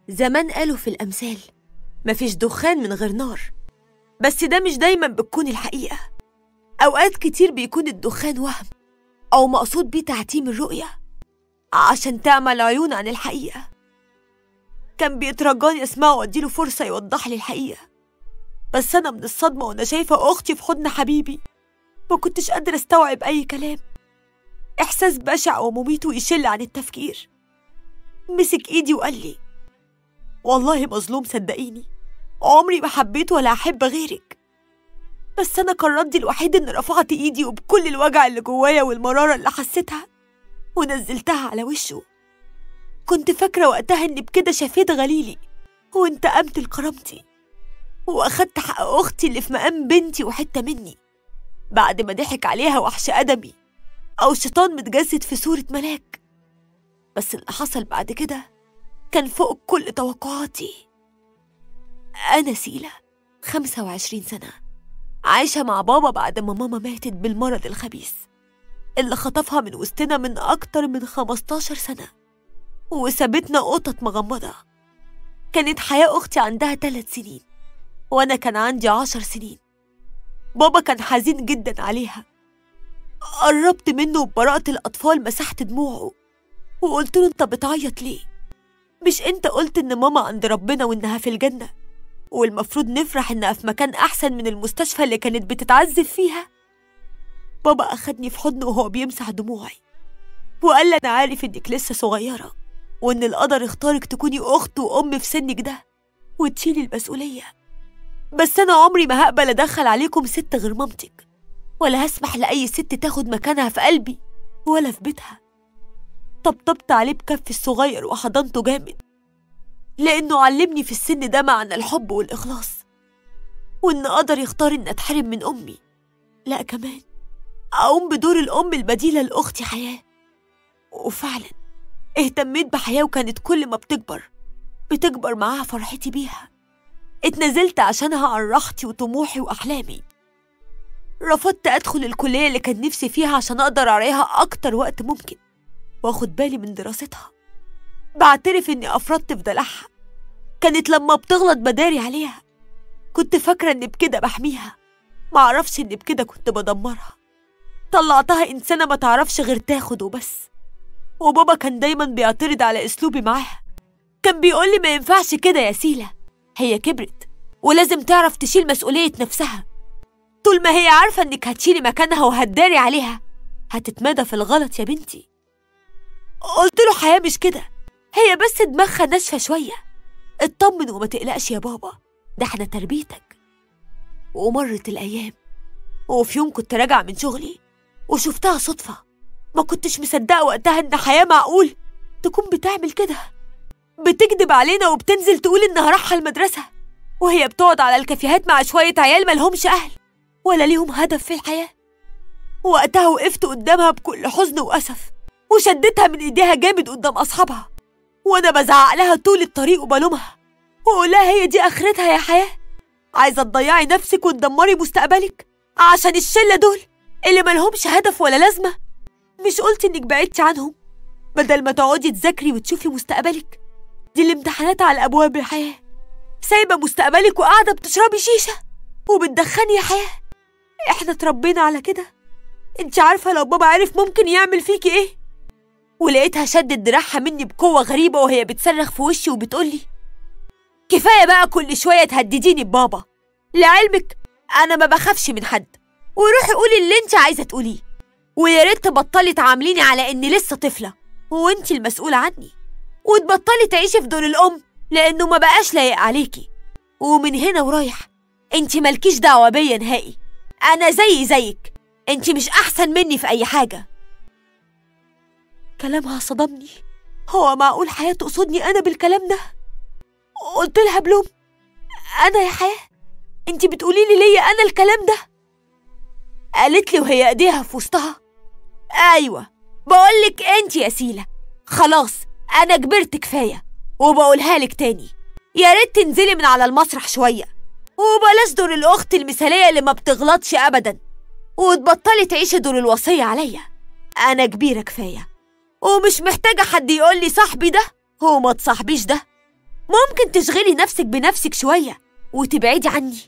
زمان قالوا في الأمثال مفيش دخان من غير نار بس ده مش دايما بتكون الحقيقة أوقات كتير بيكون الدخان وهم أو مقصود بيه تعتيم الرؤية عشان تعمل عيون عن الحقيقة كان بيترجاني أسمعه وأديله فرصة يوضح لي الحقيقة بس أنا من الصدمة وأنا شايفة أختي في حضن حبيبي ما كنتش قادرة أستوعب أي كلام إحساس بشع ومميت ويشل عن التفكير مسك إيدي وقال لي والله مظلوم صدقيني عمري ما حبيت ولا أحب غيرك بس أنا كان ردي الوحيد إن رفعت إيدي وبكل الوجع اللي جوايا والمرارة اللي حسيتها ونزلتها على وشه كنت فاكرة وقتها إني بكده شفيت غليلي وانتقمت لكرامتي وأخدت حق أختي اللي في مقام بنتي وحتة مني بعد ما ضحك عليها وحش أدبي أو شيطان متجسد في صورة ملاك بس اللي حصل بعد كده كان فوق كل توقعاتي أنا سيلة 25 سنة عايشة مع بابا بعد ما ماما ماتت بالمرض الخبيث اللي خطفها من وسطنا من أكتر من 15 سنة وسابتنا قطط مغمضة كانت حياة أختي عندها ثلاث سنين وأنا كان عندي عشر سنين بابا كان حزين جدا عليها قربت منه ببراءة الأطفال مسحت دموعه وقلت له أنت بتعيط ليه؟ مش أنت قلت إن ماما عند ربنا وإنها في الجنة والمفروض نفرح إنها في مكان أحسن من المستشفى اللي كانت بتتعذب فيها؟ بابا أخدني في حضنه وهو بيمسح دموعي وقال لي أنا عارف إنك لسه صغيرة وإن القدر اختارك تكوني أخت وأم في سنك ده وتشيلي المسؤولية بس أنا عمري ما هقبل أدخل عليكم ست غير مامتك ولا هسمح لأي ست تاخد مكانها في قلبي ولا في بيتها طبطبت عليه بكفي الصغير وحضنته جامد لأنه علمني في السن ده معنى الحب والإخلاص وإن قدر يختار إن أتحرم من أمي لا كمان أقوم بدور الأم البديلة لأختي حياة وفعلا اهتميت بحياة وكانت كل ما بتكبر بتكبر معاها فرحتي بيها اتنزلت عشانها عن راحتي وطموحي وأحلامي رفضت أدخل الكلية اللي كان نفسي فيها عشان أقدر أراعيها أكتر وقت ممكن وأخد بالي من دراستها بعترف إني أفرطت في دلعها كانت لما بتغلط بداري عليها كنت فاكرة إني بكده بحميها معرفش إني بكده كنت بدمرها طلعتها إنسانة ما تعرفش غير تاخد وبس وبابا كان دايما بيعترض على أسلوبي معاها كان بيقولي ما ينفعش كده يا سيلة هي كبرت ولازم تعرف تشيل مسؤولية نفسها طول ما هي عارفة إنك هتشيلي مكانها وهتداري عليها هتتمادى في الغلط يا بنتي قلت له حياة مش كده هي بس دماغها ناشفة شوية اطمن وما تقلقش يا بابا ده احنا تربيتك ومرت الأيام وفي يوم كنت راجعة من شغلي وشفتها صدفة ما كنتش مصدقة وقتها إن حياة معقول تكون بتعمل كده بتكذب علينا وبتنزل تقول إنها رايحة المدرسة وهي بتقعد على الكافيهات مع شوية عيال ملهمش أهل ولا ليهم هدف في الحياة وقتها وقفت قدامها بكل حزن وأسف وشدتها من إيديها جامد قدام أصحابها وأنا بزعق لها طول الطريق وبلومها وأقول لها هي دي آخرتها يا حياة عايزة تضيعي نفسك وتدمري مستقبلك عشان الشلة دول اللي ملهمش هدف ولا لازمة مش قلت إنك بعدتي عنهم بدل ما تقعدي تذاكري وتشوفي مستقبلك دي الامتحانات على أبواب الحياة سايبة مستقبلك وقاعدة بتشربي شيشة وبتدخني يا حياة احنا اتربينا على كده انت عارفة لو بابا عرف ممكن يعمل فيكي ايه ولقيتها شدت دراعها مني بقوة غريبة وهي بتصرخ في وشي وبتقولي كفاية بقى كل شوية تهدديني ببابا لعلمك أنا ما بخافش من حد وروحي قولي اللي انت عايزة تقوليه ويا ريت تبطلي تعامليني على إني لسه طفلة وانت المسؤولة عني وتبطلي تعيشي في دور الأم لأنه ما بقاش لايق عليكي ومن هنا ورايح انت مالكيش دعوة بيا نهائي أنا زي زيك انت مش أحسن مني في أي حاجة كلامها صدمني هو معقول حياة تقصدني أنا بالكلام ده قلت لها بلوم أنا يا حياة انت بتقولي لي ليا أنا الكلام ده قالت لي وهي ايديها في وسطها ايوه بقولك انت يا سيله خلاص انا كبرت كفايه وبقولها لك تاني يا ريت تنزلي من على المسرح شويه وبلاش دور الاخت المثاليه اللي ما بتغلطش ابدا وتبطلي تعيشي دور الوصيه عليا انا كبيره كفايه ومش محتاجه حد يقول لي صاحبي ده وما تصاحبيش ده ممكن تشغلي نفسك بنفسك شوية وتبعدي عني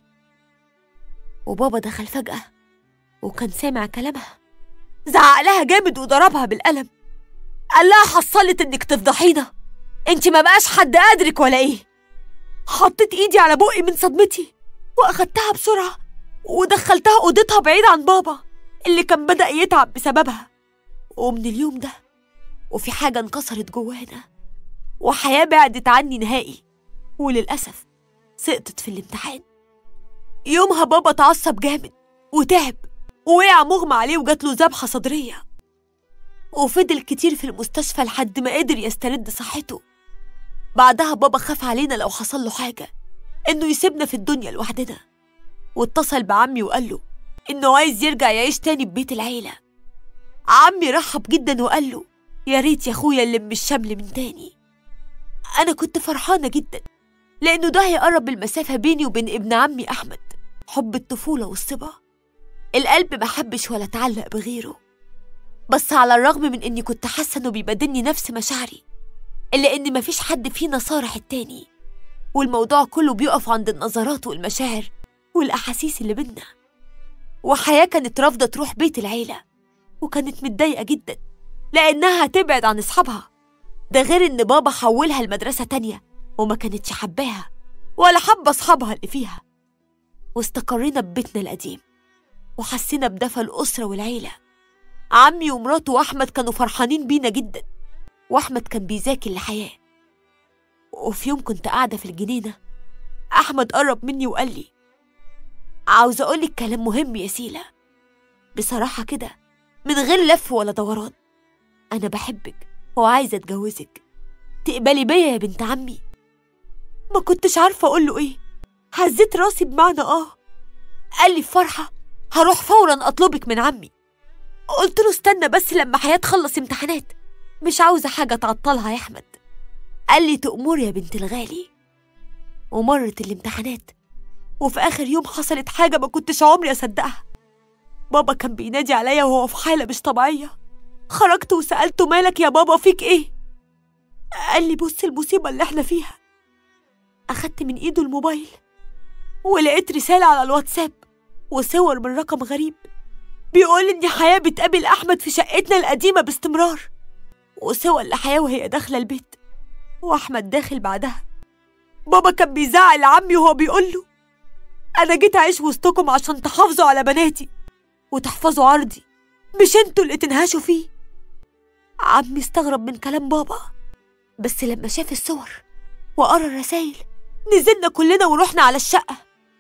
وبابا دخل فجأة وكان سامع كلامها زعق لها جامد وضربها بالقلم قال لها حصلت انك تفضحينا انت ما بقاش حد قادرك ولا ايه حطيت ايدي على بقي من صدمتي واخدتها بسرعة ودخلتها اوضتها بعيد عن بابا اللي كان بدأ يتعب بسببها ومن اليوم ده وفي حاجة انكسرت جوانا وحياة بعدت عني نهائي وللأسف سقطت في الامتحان يومها بابا اتعصب جامد وتعب ووقع مغمى عليه وجات له ذبحة صدرية وفضل كتير في المستشفى لحد ما قدر يسترد صحته بعدها بابا خاف علينا لو حصل له حاجة إنه يسيبنا في الدنيا لوحدنا واتصل بعمي وقال له إنه عايز يرجع يعيش تاني ببيت العيلة عمي رحب جدا وقال له يا ريت يا أخويا نلم الشمل من تاني أنا كنت فرحانة جدا لأنه ده هيقرب المسافة بيني وبين ابن عمي أحمد حب الطفولة والصبا القلب ما حبش ولا اتعلق بغيره بس على الرغم من إني كنت حاسة إنه بيبادلني نفس مشاعري إلا إن مفيش حد فينا صارح التاني والموضوع كله بيقف عند النظرات والمشاعر والأحاسيس اللي بينا وحياة كانت رافضة تروح بيت العيلة وكانت متضايقة جدا لأنها هتبعد عن أصحابها ده غير إن بابا حولها لمدرسة تانية وما كانتش حباها ولا حابة أصحابها اللي فيها واستقرينا ببيتنا القديم وحسينا بدفى الأسرة والعيلة عمي ومراته وأحمد كانوا فرحانين بينا جدا وأحمد كان بيذاكر الحياة وفي يوم كنت قاعدة في الجنينة أحمد قرب مني وقال لي عاوز أقولك كلام مهم يا سيلة بصراحة كده من غير لف ولا دوران أنا بحبك وعايزة أتجوزك تقبلي بيا يا بنت عمي ما كنتش عارفة أقول له إيه هزيت راسي بمعنى آه قال لي بفرحة هروح فورا أطلبك من عمي قلت له استنى بس لما حياة تخلص امتحانات مش عاوزة حاجة تعطلها يا أحمد قال لي تأمر يا بنت الغالي ومرت الامتحانات وفي آخر يوم حصلت حاجة ما كنتش عمري أصدقها بابا كان بينادي عليا وهو في حالة مش طبيعية خرجت وسألته مالك يا بابا فيك إيه قال لي بص المصيبة اللي احنا فيها أخدت من إيده الموبايل ولقيت رسالة على الواتساب وصور من رقم غريب بيقول إن حياة بتقابل أحمد في شقتنا القديمة باستمرار وصور لحياة وهي داخلة البيت وأحمد داخل بعدها بابا كان بيزعق لعمي وهو بيقول له أنا جيت أعيش وسطكم عشان تحافظوا على بناتي وتحفظوا عرضي مش انتوا اللي تنهشوا فيه عمي استغرب من كلام بابا بس لما شاف الصور وقرا الرسايل نزلنا كلنا ورحنا على الشقة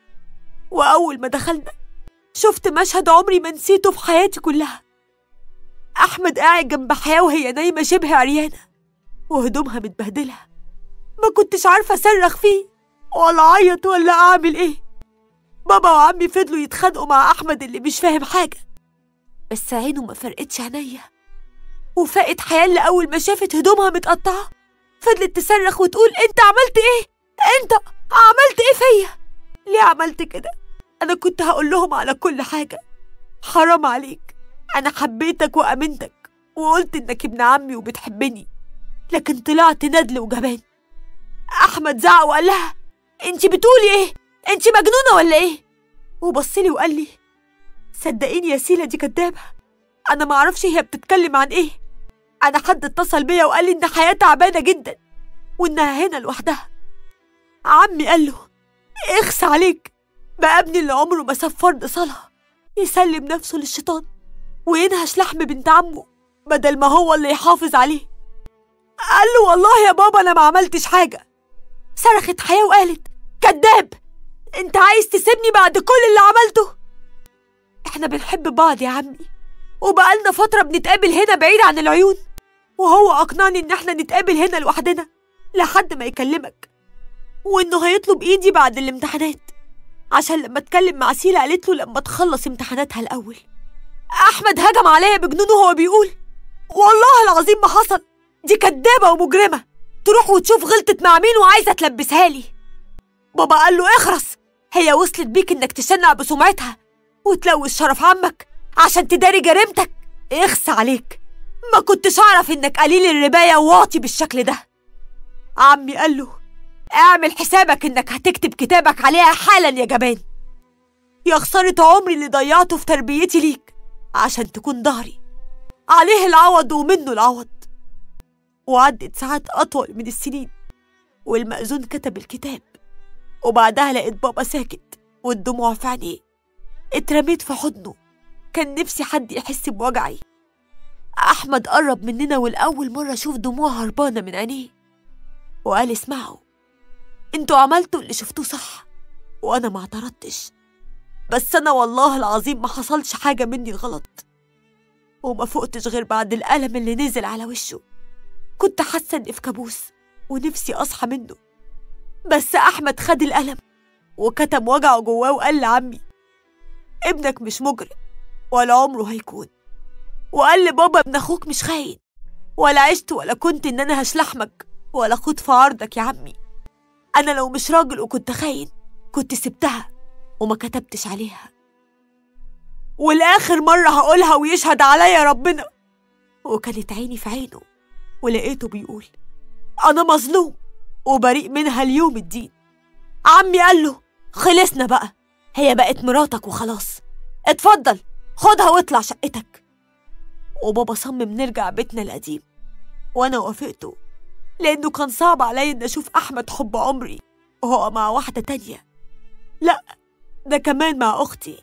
وأول ما دخلنا شفت مشهد عمري ما نسيته في حياتي كلها أحمد قاعد جنب حياة وهي نايمة شبه عريانة وهدومها متبهدلة ما كنتش عارفة أصرخ فيه ولا أعيط ولا أعمل إيه بابا وعمي فضلوا يتخانقوا مع أحمد اللي مش فاهم حاجة بس عينه ما فرقتش عينيا وفاقت حياة اللي أول ما شافت هدومها متقطعة فضلت تصرخ وتقول أنت عملت إيه؟ أنت عملت إيه فيا؟ ليه عملت كده؟ أنا كنت هقول لهم على كل حاجة حرام عليك أنا حبيتك وأمنتك وقلت إنك ابن عمي وبتحبني لكن طلعت ندل وجبان أحمد زعق وقال لها أنت بتقولي إيه؟ أنت مجنونة ولا إيه؟ وبصلي وقال لي صدقيني يا سيلة دي كدابة أنا معرفش هي بتتكلم عن إيه أنا حد اتصل بيا وقال لي إن حياة تعبانة جدا وإنها هنا لوحدها عمي قال له اخس عليك بقى ابني اللي عمره ما ساب فرض صلاة يسلم نفسه للشيطان وينهش لحم بنت عمه بدل ما هو اللي يحافظ عليه قال له والله يا بابا أنا ما عملتش حاجة صرخت حياة وقالت كذاب انت عايز تسيبني بعد كل اللي عملته احنا بنحب بعض يا عمي وبقالنا فترة بنتقابل هنا بعيد عن العيون وهو أقنعني إن احنا نتقابل هنا لوحدنا لحد ما يكلمك وإنه هيطلب إيدي بعد الامتحانات عشان لما اتكلم مع سيلا قالت له لما تخلص امتحاناتها الأول أحمد هجم عليا بجنونه وهو بيقول والله العظيم ما حصل دي كدابة ومجرمة تروح وتشوف غلطت مع مين وعايزة تلبسها لي بابا قال له اخرس هي وصلت بيك انك تشنع بسمعتها وتلوث شرف عمك عشان تداري جريمتك اخس عليك ما كنتش اعرف انك قليل الرباية وواطي بالشكل ده عمي قال له اعمل حسابك انك هتكتب كتابك عليها حالا يا جبان يا خسارة عمري اللي ضيعته في تربيتي ليك عشان تكون ظهري عليه العوض ومنه العوض وعدت ساعات أطول من السنين والمأذون كتب الكتاب وبعدها لقيت بابا ساكت والدموع في عينيه اترميت في حضنه كان نفسي حد يحس بوجعي أحمد قرب مننا والأول مرة أشوف دموع هربانة من عينيه وقال اسمعوا انتوا عملتوا اللي شفتوه صح وأنا ما اعترضتش بس أنا والله العظيم ما حصلش حاجة مني غلط وما فقتش غير بعد الألم اللي نزل على وشه كنت حاسة إني في كابوس ونفسي أصحى منه بس أحمد خد الألم وكتم وجعه جواه وقال لعمي ابنك مش مجرم ولا عمره هيكون وقال لبابا ابن أخوك مش خاين ولا عشت ولا كنت إن أنا هشلحمك ولا خد في عرضك يا عمي أنا لو مش راجل وكنت خاين كنت سبتها وما كتبتش عليها والآخر مرة هقولها ويشهد عليا ربنا وكانت عيني في عينه ولقيته بيقول أنا مظلوم وبريء منها اليوم الدين عمي قال له خلصنا بقى هي بقت مراتك وخلاص اتفضل خدها واطلع شقتك وبابا صمم نرجع بيتنا القديم وأنا وافقته لأنه كان صعب عليا إن أشوف أحمد حب عمري وهو مع واحدة تانية لأ ده كمان مع أختي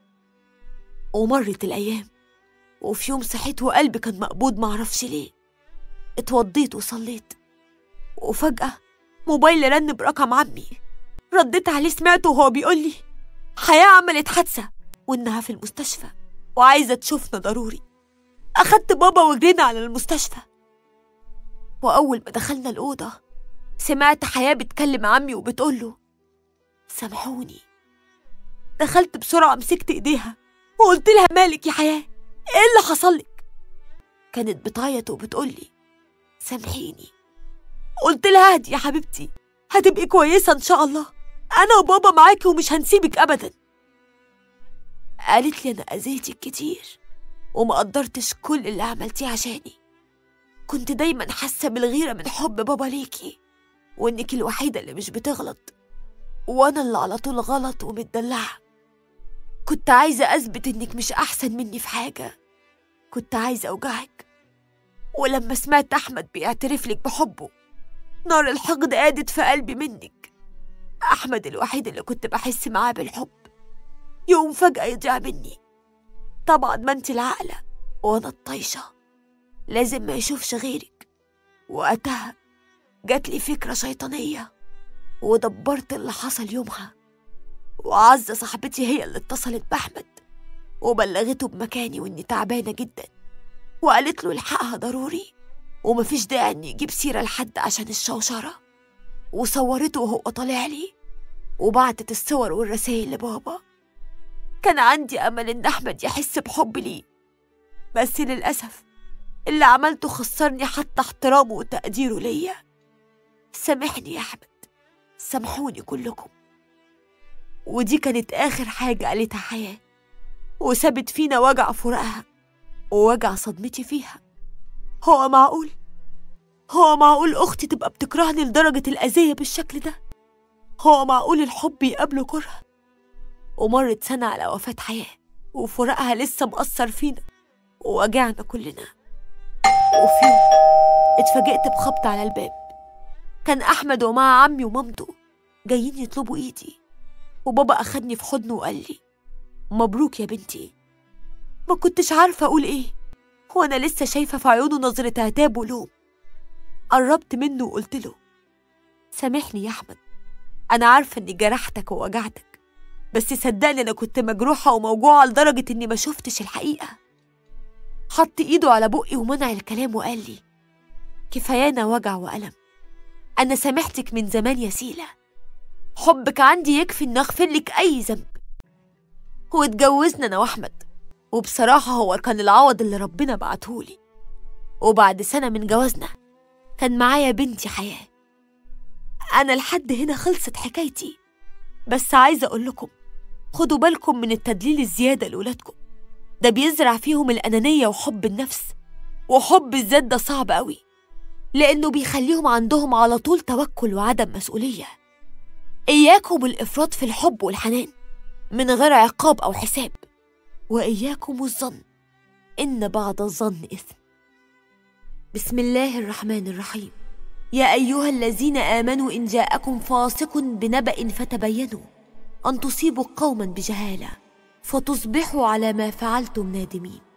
ومرت الأيام وفي يوم صحيت وقلبي كان مقبوض معرفش ليه اتوضيت وصليت وفجأة موبايلي رن برقم عمي رديت عليه سمعته وهو بيقول لي حياة عملت حادثة وإنها في المستشفى وعايزة تشوفنا ضروري أخدت بابا وجرينا على المستشفى وأول ما دخلنا الأوضة سمعت حياة بتكلم عمي وبتقول له سامحوني دخلت بسرعة مسكت إيديها وقلت لها مالك يا حياة إيه اللي حصل لك؟ كانت بتعيط وبتقول لي سامحيني قلت لها اهدي يا حبيبتي هتبقي كويسة إن شاء الله أنا وبابا معاكي ومش هنسيبك أبدا قالت لي أنا أذيتك كتير وما قدرتش كل اللي عملتيه عشاني كنت دايما حاسة بالغيرة من حب بابا ليكي وإنك الوحيدة اللي مش بتغلط وأنا اللي على طول غلط ومتدلعة كنت عايزة أثبت إنك مش أحسن مني في حاجة كنت عايزة أوجعك ولما سمعت أحمد بيعترف لك بحبه نار الحقد قادت في قلبي منك أحمد الوحيد اللي كنت بحس معاه بالحب يوم فجأة يضيع مني طبعا ما انت العاقلة وأنا الطايشة لازم ما يشوفش غيرك وقتها جات لي فكرة شيطانية ودبرت اللي حصل يومها وعزة صاحبتي هي اللي اتصلت بأحمد وبلغته بمكاني وإني تعبانة جدا وقالت له الحقها ضروري ومفيش داعي إني يجيب سيرة لحد عشان الشوشرة وصورته وهو طالع لي وبعتت الصور والرسايل لبابا كان عندي أمل إن أحمد يحس بحب ليه بس للأسف اللي عملته خسرني حتى احترامه وتقديره ليا سامحني يا أحمد سامحوني كلكم ودي كانت آخر حاجة قالتها حياة وسابت فينا وجع فراقها ووجع صدمتي فيها هو معقول هو معقول أختي تبقى بتكرهني لدرجة الأذية بالشكل ده هو معقول الحب يقابله كره ومرت سنة على وفاة حياة وفراقها لسه مأثر فينا ووجعنا كلنا وفي يوم اتفاجئت بخبط على الباب كان أحمد ومع عمي ومامته جايين يطلبوا إيدي وبابا أخدني في حضنه وقال لي مبروك يا بنتي ما كنتش عارفة أقول إيه وأنا لسه شايفة في عيونه نظرة عتاب ولوم قربت منه وقلت له سامحني يا أحمد أنا عارفة إني جرحتك ووجعتك بس صدقني أنا كنت مجروحة وموجوعة لدرجة إني ما شفتش الحقيقة حط إيده على بقي ومنع الكلام وقال لي كفايانا وجع وألم أنا سامحتك من زمان يا سيلة حبك عندي يكفي إن أغفر لك أي ذنب واتجوزنا أنا وأحمد وبصراحة هو كان العوض اللي ربنا بعتهولي وبعد سنة من جوازنا كان معايا بنتي حياة أنا لحد هنا خلصت حكايتي بس عايزة أقول لكم خدوا بالكم من التدليل الزيادة لولادكم ده بيزرع فيهم الأنانية وحب النفس وحب الذات ده صعب قوي لأنه بيخليهم عندهم على طول توكل وعدم مسؤولية إياكم الإفراط في الحب والحنان من غير عقاب أو حساب وإياكم الظن إن بعض الظن إثم بسم الله الرحمن الرحيم يا أيها الذين آمنوا إن جاءكم فاسق بنبأ فتبينوا أن تصيبوا قوما بجهالة فتصبحوا على ما فعلتم نادمين